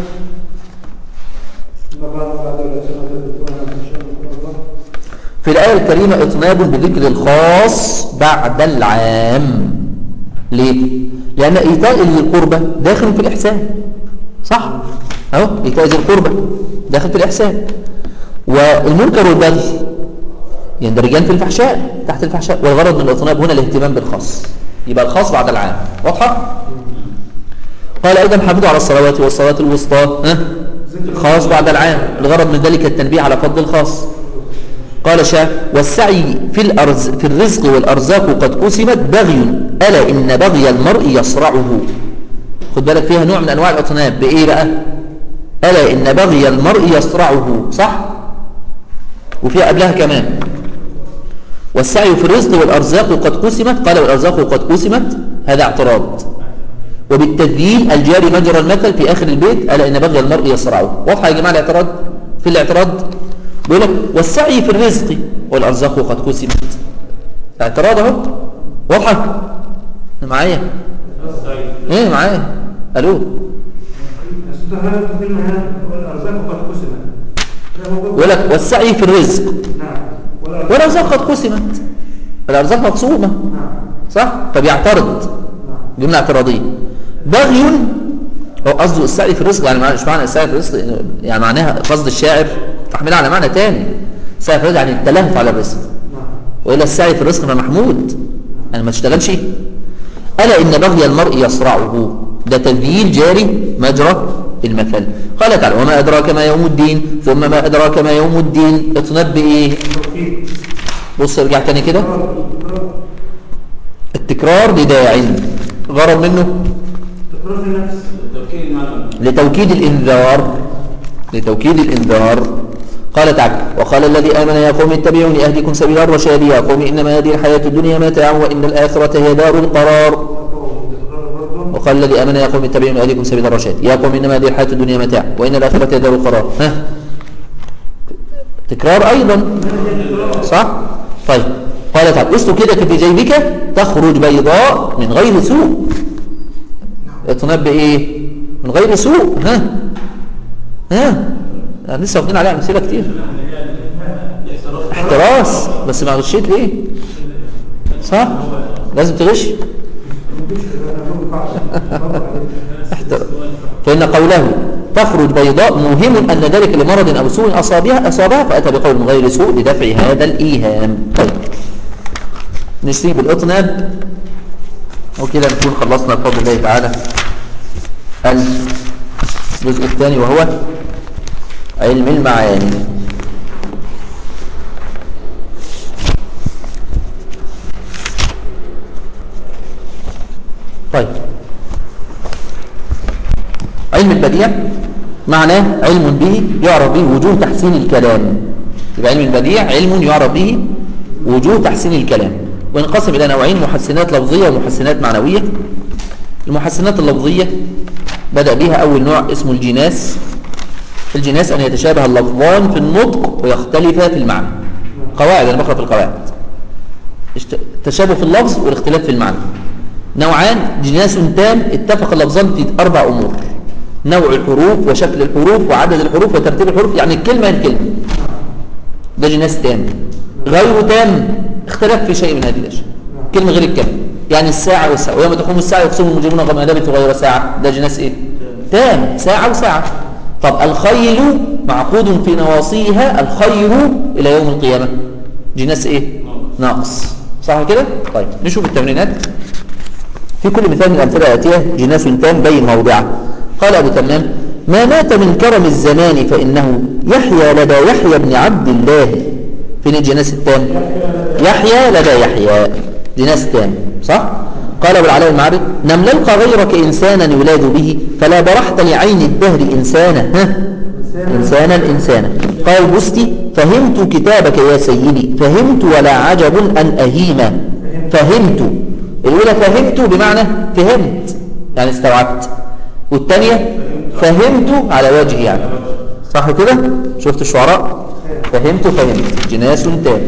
Speaker 2: ثم بعد بعد ولا سنة تكون أنا إن شاء الله
Speaker 1: في الآية الكريمة إطناب بذكر الخاص بعد العام ليه؟ لأن إيتاء ذي القربى داخل في الإحسان صح؟ أهو إيتاء ذي القربى داخل في الإحسان والمنكر والبغي يندرجان في الفحشاء تحت الفحشاء والغرض من الإطناب هنا الاهتمام بالخاص يبقى الخاص بعد العام واضحة؟ قال أيضا حافظوا على الصلوات والصلاة الوسطى ها؟ خاص بعد العام الغرض من ذلك التنبيه على فضل الخاص قال شاء والسعي في الأرز في الرزق والأرزاق قد قسمت بغي ألا إن بغي المرء يصرعه خد بالك فيها نوع من أنواع الأطناب بإيه بقى ألا إن بغي المرء يصرعه صح وفيها قبلها كمان والسعي في الرزق والأرزاق قد قسمت قال والأرزاق قد قسمت هذا اعتراض وبالتذييل الجاري مجرى المثل في آخر البيت ألا إن بغي المرء يصرعه واضحة يا جماعة الاعتراض في الاعتراض بيقول لك والسعي في الرزق والأرزاق قد قسمت اعتراض اهو واضحة معايا ايه معايا الو
Speaker 2: بس ده هذا الكلمة هنا والأرزاق قد قسمت لا هو
Speaker 1: بيقول لك والسعي في الرزق
Speaker 2: نعم والأرزاق
Speaker 1: والأرزاق قد قسمت الأرزاق مقسومة
Speaker 2: نعم
Speaker 1: صح فبيعترض
Speaker 2: نعم
Speaker 1: جملة اعتراضية بغي هو قصده السعي في الرزق يعني معنى- مش معنى السعي في الرزق يعني معناها قصد الشاعر تحملها على معنى تاني السعي في الرزق يعني التلهف على الرزق
Speaker 2: نعم
Speaker 1: وإلا السعي في الرزق فمحمود يعني ما تشتغلش ألا إن بغي المرء يصرعه ده تذييل جاري مجرى المثل قال تعالى وما أدراك ما يوم الدين ثم ما أدراك ما يوم الدين اطنب بإيه
Speaker 2: توفيق
Speaker 1: بص ارجع تاني كده
Speaker 2: تكرار
Speaker 1: التكرار لداع غرض منه
Speaker 2: تكرار في نفس
Speaker 3: التوكيل المعنى
Speaker 1: لتوكيد الإنذار لتوكيد الإنذار قال تعالى وقال الذي آمن يا قوم اتبعوني أهدكم سبيل الرشاد يا قوم إنما هذه الحياة الدنيا متاع وإن الآخرة هي دار القرار
Speaker 2: تكرار برضه
Speaker 1: وقال الذي آمن يا قوم اتبعوني أهدكم سبيل الرشاد يا قوم إنما هذه الحياة الدنيا متاع وإن الآخرة هي دار القرار ها تكرار أيضا صح طيب قال تعالى اسلك يدك في جيبك تخرج بيضاء من غير سوء اطنب بايه من غير سوء ها ها يعني لسه واخدين عليها امثله كتير احتراس بس ما غشيت ليه صح لازم تغش
Speaker 2: ينفعش برافو عليك.
Speaker 1: فإن قوله تخرج بيضاء موهم أن ذلك لمرض أو سوء أصابها أصابها فأتى بقول من غير سوء لدفع هذا الإيهام طيب نسيب الإطناب وكده نكون خلصنا بفضل الله تعالى الجزء الثاني وهو علم المعاني طيب علم البديع معناه علم به يعرف به وجوه تحسين الكلام يبقى علم البديع علم يعرف به وجوه تحسين الكلام وينقسم إلى نوعين محسنات لفظية ومحسنات معنوية المحسنات اللفظية بدأ بها أول نوع اسمه الجناس الجناس أن يتشابه اللفظان في النطق ويختلفا في المعنى قواعد أنا بقرأ في القواعد اشت- التشابه في اللفظ والاختلاف في المعنى نوعان جناس تام اتفق اللفظان في أربع أمور نوع الحروف وشكل الحروف وعدد الحروف وترتيب الحروف يعني الكلمة الكلمة ده جناس تام غير تام اختلاف في شيء من هذه الأشياء كلمة غير الكلمة يعني الساعة والساعة ويوم تقوم الساعة يقسم المجرمون غما لبثوا غير ساعة ده جناس ايه تام ساعة وساعة طب الخيل معقود في نواصيها الخير إلى يوم القيامة جناس ايه ناقص صح كده طيب نشوف التمرينات في كل مثال من الأمثلة الآتية جناس تام بين موضعه قال أبو تمام ما مات من كرم الزمان فإنه يحيى لدى يحيى بن عبد الله فين الجناس التام يحيى لدى يحيى جناس تام صح قال أبو العلاء المعرض لم نلقى غيرك إنسانا يولاد به فلا برحت لعين الدهر إنسانا ها إنسانا إنسانا قال البستي فهمت كتابك يا سيدي فهمت ولا عجب أن أهيم فهمت الأولى فهمت بمعنى فهمت يعني استوعبت والثانية فهمت على وجهي يعني صح كده شفت الشعراء فهمت فهمت جناس تام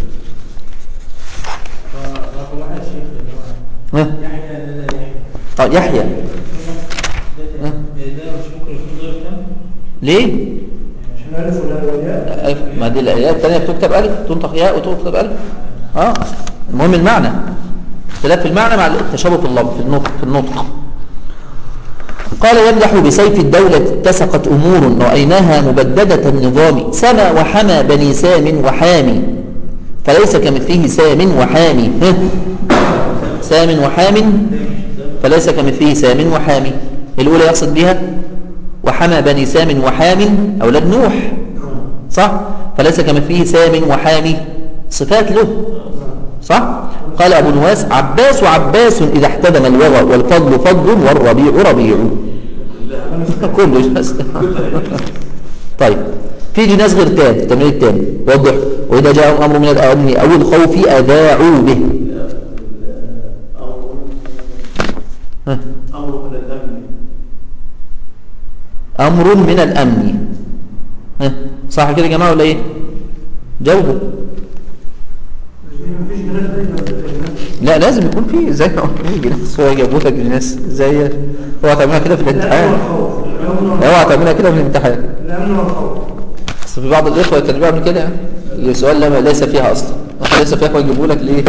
Speaker 4: رقم واحد شيخ اللي هو
Speaker 1: ها
Speaker 4: يحيى ده ده يحيى
Speaker 1: طيب يحيى
Speaker 4: ده ده ده مش ممكن يكون غير كام
Speaker 1: ليه
Speaker 2: عشان ألف ولا والياء
Speaker 1: ألف ما دي الآيات الثانية بتكتب ألف تنطق ياء وتكتب ألف اه المهم المعنى اختلاف في المعنى مع التشابه في اللفظ في النطق في النطق قال يمدح بسيف الدولة اتسقت أمور رأيناها مبددة النظام سما وحمى بني سام وحامي فليس كمثله سام وحامي ها؟ سام وحام فليس كمثله سام وحامي الأولى يقصد بها وحمى بني سام وحام أولاد نوح صح فليس كمثله سام وحامي صفات له صح قال أبو نواس عباس عباس إذا احتدم الوغى والفضل فضل والربيع ربيع كله جناس طيب في جناس غير تام التمرين التاني وضح وإذا جاءهم أمر من الأمن أو الخوف أذاعوا به ها.
Speaker 3: أمر من الأمن
Speaker 1: أمر من الأمن ها. صح كده يا جماعة ولا إيه جاوبوا
Speaker 2: مفيش جناس دايما
Speaker 1: لا لازم يكون في زي ما قلت لك جناس هو جابوا لك جناس زي اوعى تعملها كده في الامتحان اوعى تعملها كده في الامتحان
Speaker 2: الأمن والخوف
Speaker 1: بس في بعض الاخوه كانوا بيعملوا كده يعني السؤال لما ليس فيها اصلا واحد ليس فيها يجيبوا لك ليه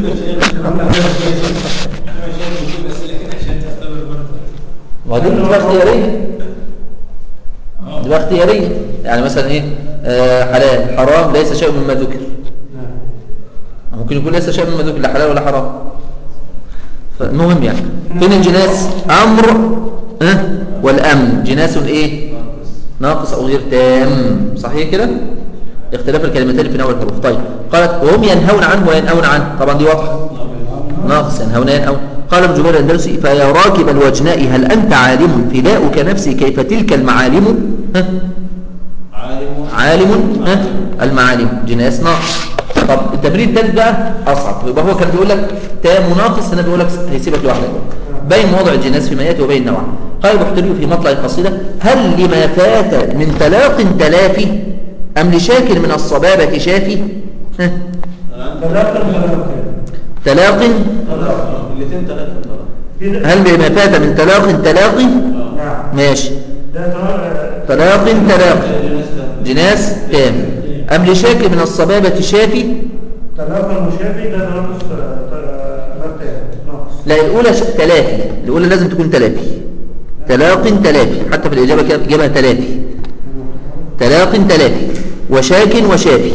Speaker 1: ما دي بتبقى اختياريه بتبقى اختياريه يعني مثلا ايه آه حلال حرام ليس شيء مما ذكر ممكن يكون ليس شيء مما ذكر لا حلال ولا حرام فالمهم يعني فين الجناس امر أه؟ والامن جناس ايه ناقص او غير تام صحيح كده اختلاف الكلمتين في نوع الحروف طيب قالت وهم ينهون عنه وينأون عنه طبعا دي واضحه ناقص ينهون ينأون قال ابن جبير الأندلسي فيا راكب الوجناء هل أنت عالم فداؤك نفسي كيف تلك المعالم ها؟
Speaker 3: عالم
Speaker 1: عالم ها؟ المعالم جناس ناقص طب التمرين الثالث بقى أصعب يبقى هو كان بيقول لك تام وناقص هنا بيقول لك هيسيبك لوحدك بين موضع الجناس فيما يأتي وبين نوعه قال بحتري في مطلع القصيدة هل لما فات من تلاق تلافي أم لشاكر من الصبابة شافي ها؟
Speaker 2: بدأت الملك
Speaker 1: تلاق
Speaker 3: الاثنين ثلاثة ثلاثة
Speaker 1: هل بما فات من تلاق تلاقي
Speaker 2: نعم
Speaker 1: ماشي
Speaker 2: ده ترى
Speaker 1: تلاق تلاقي جناس تام أم لشاكر من الصبابة شافي
Speaker 2: تلاقى المشافي ده ناقص تلاقى ناقص
Speaker 1: لا الأولى ش... تلافي الأولى لازم تكون تلافي تلاق تلافي حتى في الإجابة كده إجابة تلافي تلاق تلافي وشاك وشافي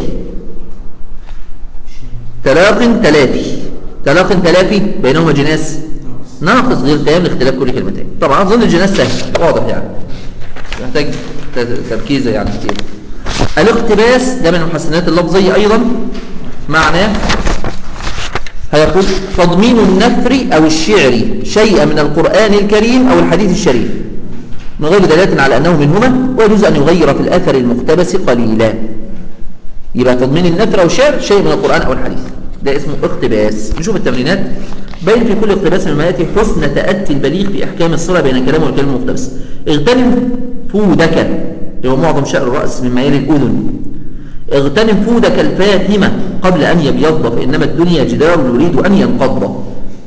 Speaker 1: تلاق تلافي تلاق تلافي بينهما جناس ناقص غير تام لاختلاف كل كلمتين طبعا أظن الجناس سهل واضح يعني محتاج ت- تركيز يعني كتير الاقتباس ده من المحسنات اللفظية أيضا معناه هيقول تضمين النثر أو الشعر شيئا من القرآن الكريم أو الحديث الشريف من غير دلالة على أنه منهما ويجوز أن يغير في الأثر المقتبس قليلا يبقى تضمين النثر أو الشعر شيء من القرآن أو الحديث ده اسمه اقتباس نشوف التمرينات بين في كل اقتباس من المآتي حسن تأتي البليغ في أحكام الصلة بين الكلام والكلام المقتبس اغتنم فودك اللي هو معظم شعر الرأس مما يلي الأذن اغتنم فودك الفاتمة قبل أن يبيض فإنما الدنيا جدار يريد أن ينقض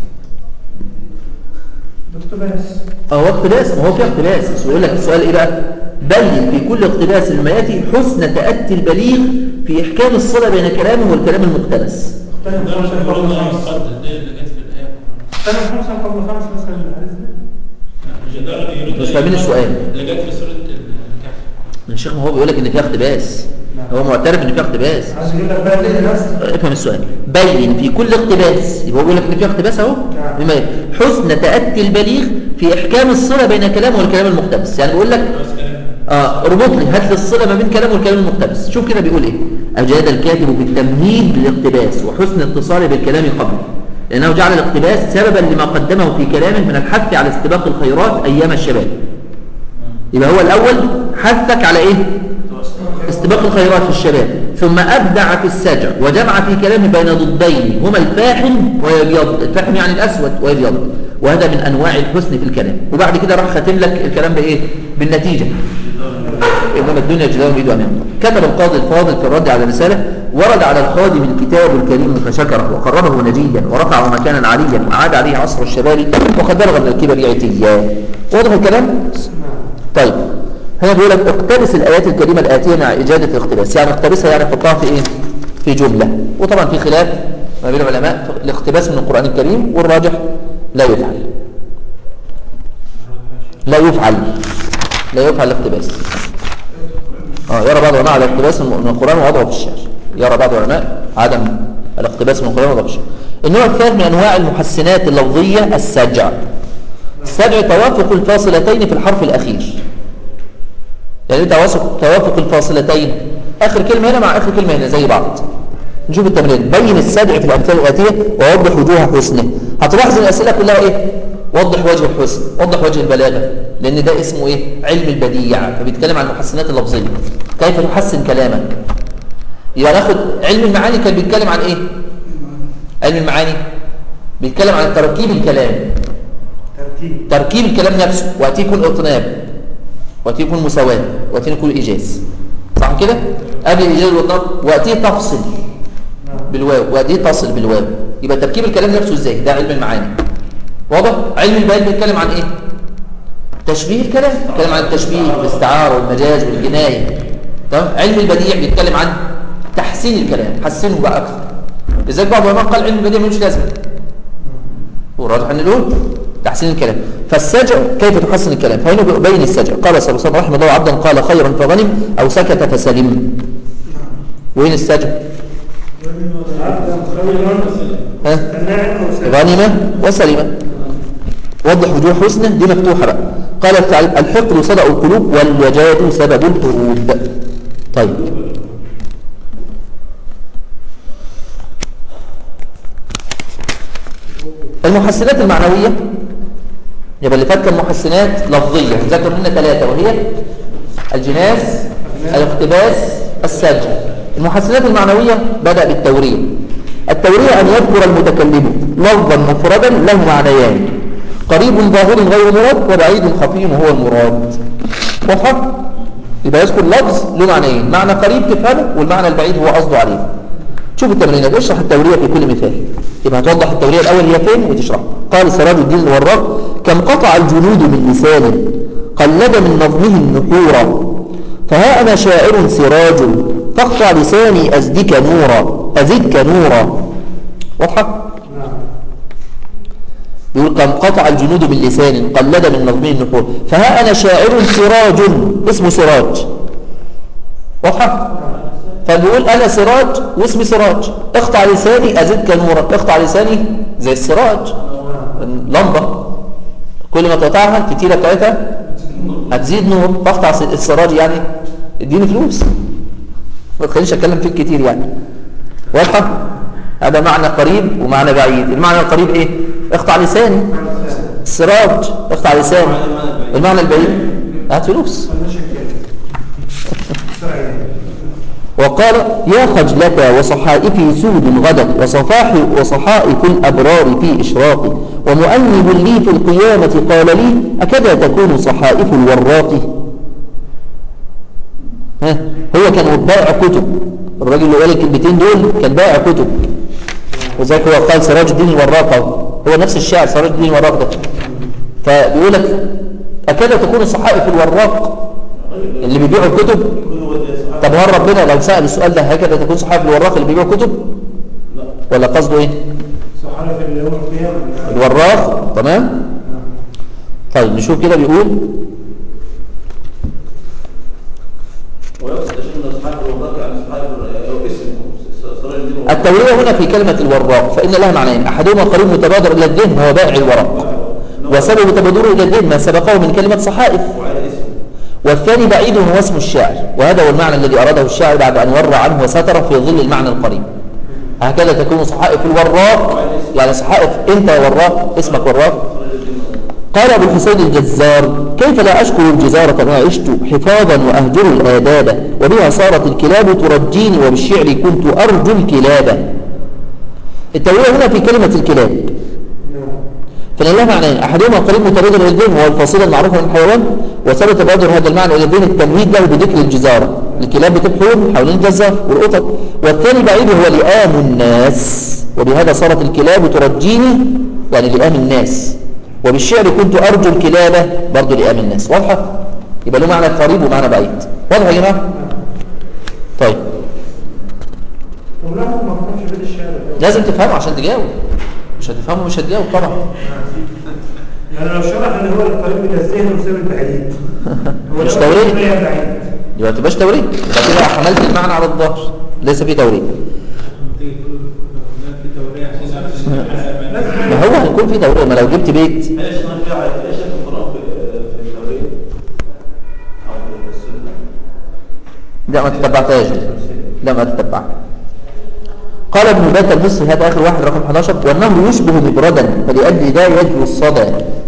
Speaker 2: اقتباس
Speaker 1: أهو اقتباس ما هو في اقتباس بس بيقول لك السؤال إيه بقى بين في كل اقتباس ما يأتي حسن تأتي البليغ في إحكام الصلة بين كلامه والكلام المقتبس
Speaker 2: اقتنم
Speaker 3: ده مش
Speaker 2: خمسة
Speaker 3: المفروض
Speaker 2: قبل
Speaker 3: انها
Speaker 2: خمس
Speaker 3: مقدس دي اللي جت في الايه
Speaker 2: اقتنم خمسة قبل خمس مثلا الحديث ده
Speaker 3: الجدار اللي يريد
Speaker 1: مش
Speaker 3: أن
Speaker 1: فاهمين
Speaker 3: يقضي
Speaker 1: السؤال.
Speaker 3: اللي جت في سوره الكهف
Speaker 1: الشيخ ما هو بيقول لك إن فيها اقتباس هو معترف إن فيها اقتباس
Speaker 2: عايز يجيب لك بقى ليه نفس
Speaker 1: افهم السؤال بين في كل اقتباس يبقى هو بيقول لك ان في اقتباس اهو
Speaker 2: نعم.
Speaker 1: بما يلي. حسن تأتي البليغ في احكام الصلة بين كلامه والكلام المقتبس يعني بيقول لك
Speaker 3: بس كلام
Speaker 1: اه اربط لي هات لي الصلة ما بين كلامه والكلام المقتبس شوف كده بيقول ايه اجاد الكاتب بالتمهيد للاقتباس وحسن اتصاله بالكلام قبله لانه جعل الاقتباس سببا لما قدمه في كلامه من الحث على استباق الخيرات ايام الشباب يبقى هو الاول حثك على ايه استباق الخيرات في الشباب ثم أبدع في السجع وجمع في كلامه بين ضدين هما الفاحم ويبيض الفاحم يعني الأسود ويبيض وهذا من أنواع الحسن في الكلام وبعد كده راح ختم لك الكلام بإيه بالنتيجة إنما الدنيا جدار يريد أن ينقض كتب القاضي الفاضل في الرد على الرسالة ورد على الخادم الكتاب الكريم فشكره وقربه نجيا ورفعه مكانا عليا وعاد عليه عصر الشباب وقد بلغ من الكبر عتيا واضح الكلام؟ طيب هنا بيقول لك اقتبس الآيات الكريمة الآتية مع إجادة الاقتباس يعني اقتبسها يعني حطها في إيه؟ في جملة وطبعا في خلاف ما بين العلماء في الاقتباس من القرآن الكريم والراجح لا يفعل لا يفعل لا يفعل الاقتباس اه يرى بعض العلماء على الاقتباس من القرآن ووضعه في الشعر يرى بعض العلماء عدم الاقتباس من القرآن ووضعه في الشعر النوع الثالث من أنواع المحسنات اللفظية السجع السجع توافق الفاصلتين في الحرف الأخير يعني توافق توافق الفاصلتين آخر كلمة هنا مع آخر كلمة هنا زي بعض نشوف التمرين بين السجع في الأمثال الآتية ووضح وجوه حسنه هتلاحظ الأسئلة كلها إيه وضح وجه الحسن وضح وجه البلاغة لأن ده اسمه إيه علم البديع فبيتكلم عن المحسنات اللفظية كيف تحسن كلامك يبقى ناخد علم المعاني كان بيتكلم عن إيه علم المعاني بيتكلم عن تركيب الكلام
Speaker 2: ترتيب
Speaker 1: تركيب الكلام نفسه وقت يكون اطناب وقت يكون مساواة وقت يكون إيجاز صح كده قبل الإيجاز والإطناب وقت تفصل بالواو وقت تصل بالواو يبقى تركيب الكلام نفسه ازاي ده علم المعاني واضح علم البيان بيتكلم عن ايه تشبيه الكلام بيتكلم عن التشبيه والاستعاره والمجاز والجنايه تمام علم البديع بيتكلم عن تحسين الكلام حسنه بقى اكثر لذلك بعض العلماء قال علم البديع ملوش لازمه والراجح ان له تحسين الكلام فالسجع كيف تحسن الكلام فهنا بين السجع قال صلى الله عليه وسلم رحمه الله عبدا قال خيرا فغنم او سكت فسلم وين السجع
Speaker 2: عبدا خيرا
Speaker 1: ها
Speaker 2: الناعم او سلام
Speaker 1: غنم وسلم وضح وجوه حسنه دي مفتوحه بقى قال تعالى الحقد صدأ القلوب والوجاد سبب الحروب طيب المحسنات المعنوية يبقى اللي فات كان محسنات لفظية ذكر لنا ثلاثة وهي الجناس الاقتباس السجع المحسنات المعنوية بدأ بالتورية التورية أن يذكر المتكلم لفظا مفردا له معنيان قريب ظاهر غير مراد وبعيد خفي هو المراد واضحة؟ يبقى يذكر لفظ له معنيين معنى قريب تفهمه والمعنى البعيد هو قصده عليه شوف التمرين اشرح التورية في كل مثال يبقى هتوضح التورية الأول هي فين وتشرح قال سراج الدين الوراق كم قطع الجنود من لسانه قلد من نظمه النحورا فها أنا شاعر سراج فاقطع لساني أزدك نورا أزدك نورا واضحة؟ يقول كم قطع الجنود من لسان قلد من نظمه النحور فها أنا شاعر سراج اسمه سراج واضحة فبيقول أنا سراج واسمي سراج اقطع لساني أزيد كنورا اقطع لساني زي السراج لمبة كل ما تقطعها الكتيرة بتاعتها هتزيد نور بقطع السراج يعني اديني فلوس ما تخلينيش اتكلم فيك كتير يعني واضحة هذا معنى قريب ومعنى بعيد المعنى القريب ايه اقطع لساني السراج اقطع لساني المعنى البعيد هات فلوس وقال يا خجلك وصحائفي سود غدت وصفاح وصحائف الأبرار في إشراقي ومؤنب لي في القيامة قال لي أكذا تكون صحائف الوراق ها هو كان بائع كتب الراجل اللي قال الكلمتين دول كان بائع كتب وذلك هو قال سراج الدين الوراق هو نفس الشاعر سراج الدين الوراق ده فبيقول لك أكذا تكون صحائف الوراق اللي بيبيعوا الكتب طب هل ربنا لو سأل السؤال ده هكذا تكون صحائف الوراق اللي بيبيعوا كتب ولا قصده ايه
Speaker 4: صحابة اللي هو القيامة
Speaker 1: الوراق تمام طيب نشوف كده بيقول
Speaker 5: ويقصد أن أصحاب الوضاء يعني أصحاب أو اسم سراج الدين والوضاء.
Speaker 1: التورية هنا في كلمة الوراق فإن لها معنيين أحدهما قريب متبادر إلى الذهن وهو بائع الورق وسبب تبادره إلى الذهن ما سبقه من كلمة صحائف
Speaker 5: وعلى اسم
Speaker 1: والثاني بعيد هو اسم الشاعر وهذا هو المعنى الذي أراده الشاعر بعد أن ورى عنه وستره في ظل المعنى القريب هكذا تكون صحائف الوراق يعني صحائف أنت وراق اسمك وراق
Speaker 5: سراج الدين والوضاء.
Speaker 1: قال أبو الحسين الجزار كيف لا أشكر الجزارة ما عشت حفاظا وأهجر الآداب وبها صارت الكلاب ترجيني وبالشعر كنت أرجو الكلاب التورية هنا في كلمة الكلاب فإن لها معنيين أحدهما قريب متبادر إلى الذهن وهو الفصيلة المعروفة من الحيوان وسبب تبادر هذا المعنى إلى الذهن التمهيد له بذكر الجزارة الكلاب بتبحون حوالين الجزار والقطط والثاني بعيد هو لئام الناس وبهذا صارت الكلاب ترجيني يعني لئام الناس وبالشعر كنت أرجو الكلابة برضو لئام الناس واضحة؟ يبقى له معنى قريب ومعنى بعيد واضح يا جماعة؟ طيب
Speaker 4: طب لا ما فهمش بيت الشعر ده.
Speaker 1: لازم تفهمه عشان تجاوب مش هتفهمه مش هتجاوب طبعا
Speaker 4: يعني لو شرح ان هو القريب من الذهن وسبب البعيد هو
Speaker 1: مش
Speaker 4: ده
Speaker 1: توريد.
Speaker 4: القريب من البعيد.
Speaker 1: يبقى ما تبقاش توريد يبقى كده حملت المعنى على الظهر ليس في توريد
Speaker 3: تيجي تقول هناك في تورية عشان نعرف إن الحلقة
Speaker 1: ما هو هيكون في توريد ما لو جبت بيت
Speaker 5: هل يشتغل فيها على ايش في القرآن في في التورية أو في السنة؟
Speaker 1: لا ما تتبعتهاش دي. لا ما تتبعها قال ابن بات المصري هذا آخر واحد رقم 11 والنهر يشبه مبردا فلأجل ذا يجلو الصدى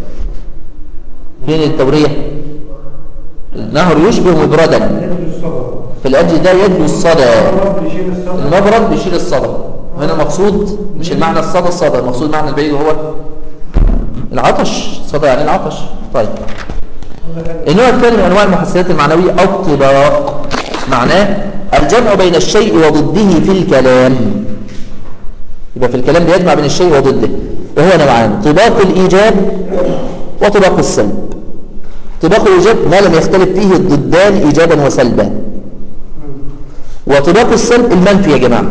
Speaker 1: فين التورية النهر يشبه مبردا
Speaker 4: يجلو الصدى
Speaker 1: فلأجل ذا يجلو الصدى
Speaker 4: المرض بيشيل الصدى
Speaker 1: المبرد بيشيل الصدى هنا مقصود مش المعنى الصدى الصدى المقصود المعنى البعيد وهو العطش صدى يعني العطش طيب النوع الثاني من انواع المحسنات المعنويه الطباق معناه الجمع بين الشيء وضده في الكلام يبقى في الكلام بيجمع بين الشيء وضده وهو نوعان طباق الايجاب وطباق السلب طباق الايجاب ما لم يختلف فيه الضدان ايجابا وسلبا وطباق السلب المنفي يا جماعه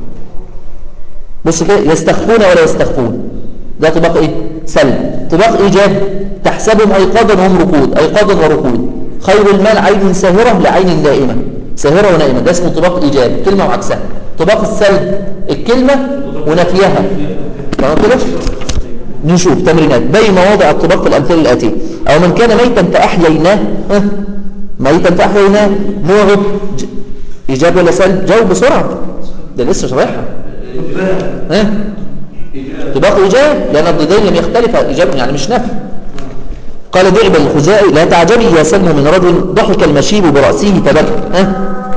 Speaker 1: بص كده يستخفون ولا يستخفون ده طباق ايه سلب طباق ايجاب تحسبهم ايقاظا وهم رقود ايقاظا ورقود خير المال عين ساهره لعين نائمه ساهره ونائمه ده اسمه طباق ايجاب كلمه وعكسها طباق السلب الكلمه ونفيها تمام كده نشوف تمرينات بين مواضع الطباق في الامثله الاتيه او من كان ميتا فاحييناه ها؟ ميتا فاحييناه نوعه ج- ايجاب ولا سلب جاوب بسرعه ده لسه شارحها ها طباق إيجاب لأن الضدين لم يختلفا إيجاب يعني مش نفي قال دعب الخزائي لا تعجبي يا سلم من رجل ضحك المشيب برأسه فبكى ها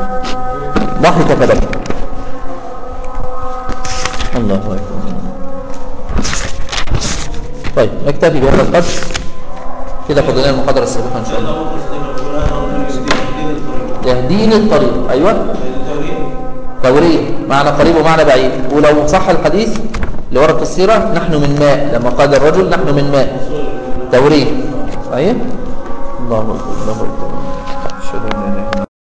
Speaker 1: ضحك فبكى الله أكبر طيب نكتفي بهذا القدر كده فضلنا المحاضرة السابقة إن شاء الله يهديني الطريق أيوة توريه معنى قريب ومعنى بعيد ولو صح الحديث اللي ورد في السيرة نحن من ماء لما قال الرجل نحن من ماء توريه صحيح الله أكبر الله أكبر